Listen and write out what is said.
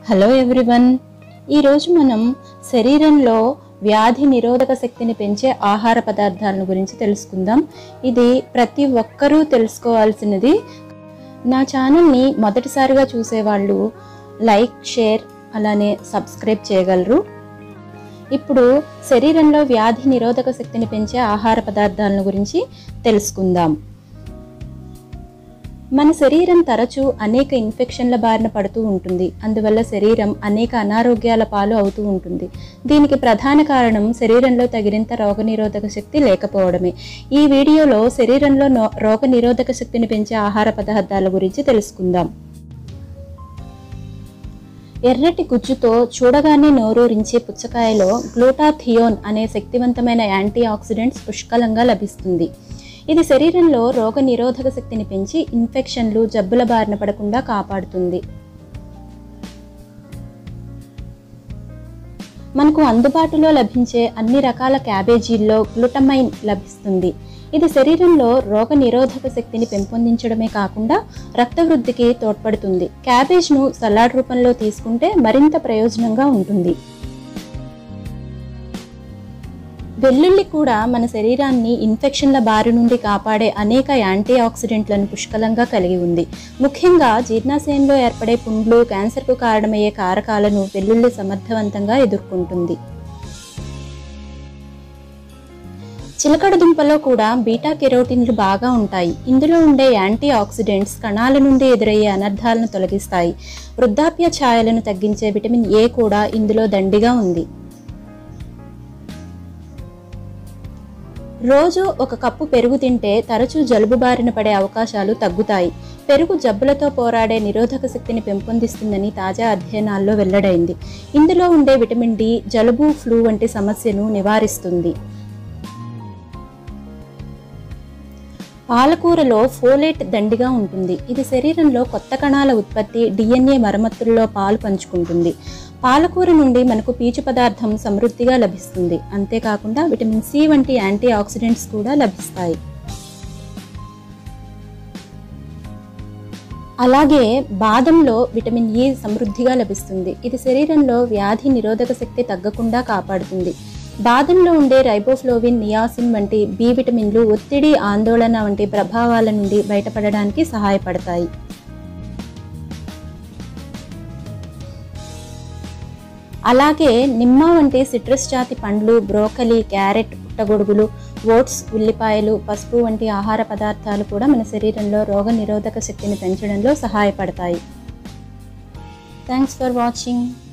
hello everyone ఈరోజు మనం శరీరంలో వ్యాధి నిరోధక శక్తిని పెంచే ఆహార పదార్థాలను గురించి తెలుసుకుందాం ఇది ప్రతి ఒక్కరూ తెలుసుకోవాల్సినది నా ఛానల్ని మొదటిసారిగా చూసేవాళ్ళు లైక్ షేర్ అలానే సబ్స్క్రైబ్ చేయగలరు ఇప్పుడు శరీరంలో వ్యాధి నిరోధక శక్తిని పెంచే ఆహార పదార్థాలను గురించి తెలుసుకుందాం మన శరీరం తరచూ అనేక ఇన్ఫెక్షన్ల బారిన పడుతూ ఉంటుంది అందువల్ల శరీరం అనేక అనారోగ్యాల పాలు అవుతూ ఉంటుంది దీనికి ప్రధాన కారణం శరీరంలో తగినంత రోగనిరోధక శక్తి లేకపోవడమే ఈ వీడియోలో శరీరంలో నో- రోగనిరోధక శక్తిని పెంచే ఆహార పదార్థాల గురించి తెలుసుకుందాం ఎర్రటి గుజ్జుతో చూడగానే నోరూరించే పుచ్చకాయలో గ్లూటాథియోన్ అనే శక్తివంతమైన యాంటీ ఆక్సిడెంట్స్ పుష్కలంగా లభిస్తుంది ఇది శరీరంలో రోగ నిరోధక శక్తిని పెంచి ఇన్ఫెక్షన్లు జబ్బుల బారిన పడకుండా కాపాడుతుంది మనకు అందుబాటులో లభించే అన్ని రకాల క్యాబేజీల్లో గ్లూటమైన్ లభిస్తుంది ఇది శరీరంలో రోగ నిరోధక శక్తిని పెంపొందించడమే కాకుండా రక్త వృద్ధికి తోడ్పడుతుంది క్యాబేజ్ను సలాడ్ రూపంలో తీసుకుంటే మరింత ప్రయోజనంగా ఉంటుంది వెల్లుల్లి కూడా మన శరీరాన్ని ఇన్ఫెక్షన్ల బారి నుండి కాపాడే అనేక యాంటీ ఆక్సిడెంట్లను పుష్కలంగా కలిగి ఉంది ముఖ్యంగా జీర్ణాశయంలో ఏర్పడే పుండ్లు క్యాన్సర్కు కారణమయ్యే కారకాలను వెల్లుల్లి సమర్థవంతంగా ఎదుర్కొంటుంది చిలకడ దుంపలో కూడా బీటా కెరోటిన్లు బాగా ఉంటాయి ఇందులో ఉండే యాంటీ ఆక్సిడెంట్స్ కణాల నుండి ఎదురయ్యే అనర్థాలను తొలగిస్తాయి వృద్ధాప్య ఛాయలను తగ్గించే విటమిన్ ఏ కూడా ఇందులో దండిగా ఉంది రోజు ఒక కప్పు పెరుగు తింటే తరచూ జలుబు బారిన పడే అవకాశాలు తగ్గుతాయి పెరుగు జబ్బులతో పోరాడే నిరోధక శక్తిని పెంపొందిస్తుందని తాజా అధ్యయనాల్లో వెల్లడైంది ఇందులో ఉండే విటమిన్ డి జలుబు ఫ్లూ వంటి సమస్యను నివారిస్తుంది పాలకూరలో ఫోలేట్ దండిగా ఉంటుంది ఇది శరీరంలో కొత్త కణాల ఉత్పత్తి డిఎన్ఏ మరమ్మతుల్లో పాలు పంచుకుంటుంది పాలకూర నుండి మనకు పీచు పదార్థం సమృద్ధిగా లభిస్తుంది అంతేకాకుండా విటమిన్ సి వంటి యాంటీ ఆక్సిడెంట్స్ కూడా లభిస్తాయి అలాగే బాదంలో విటమిన్ ఇ సమృద్ధిగా లభిస్తుంది ఇది శరీరంలో వ్యాధి నిరోధక శక్తి తగ్గకుండా కాపాడుతుంది బాదంలో ఉండే రైబోఫ్లోవిన్ నియాసిన్ వంటి బి విటమిన్లు ఒత్తిడి ఆందోళన వంటి ప్రభావాల నుండి బయటపడడానికి సహాయపడతాయి అలాగే నిమ్మ వంటి సిట్రస్ జాతి పండ్లు బ్రోకలీ క్యారెట్ పుట్టగొడుగులు ఓట్స్ ఉల్లిపాయలు పసుపు వంటి ఆహార పదార్థాలు కూడా మన శరీరంలో రోగ నిరోధక శక్తిని పెంచడంలో సహాయపడతాయి థ్యాంక్స్ ఫర్ వాచింగ్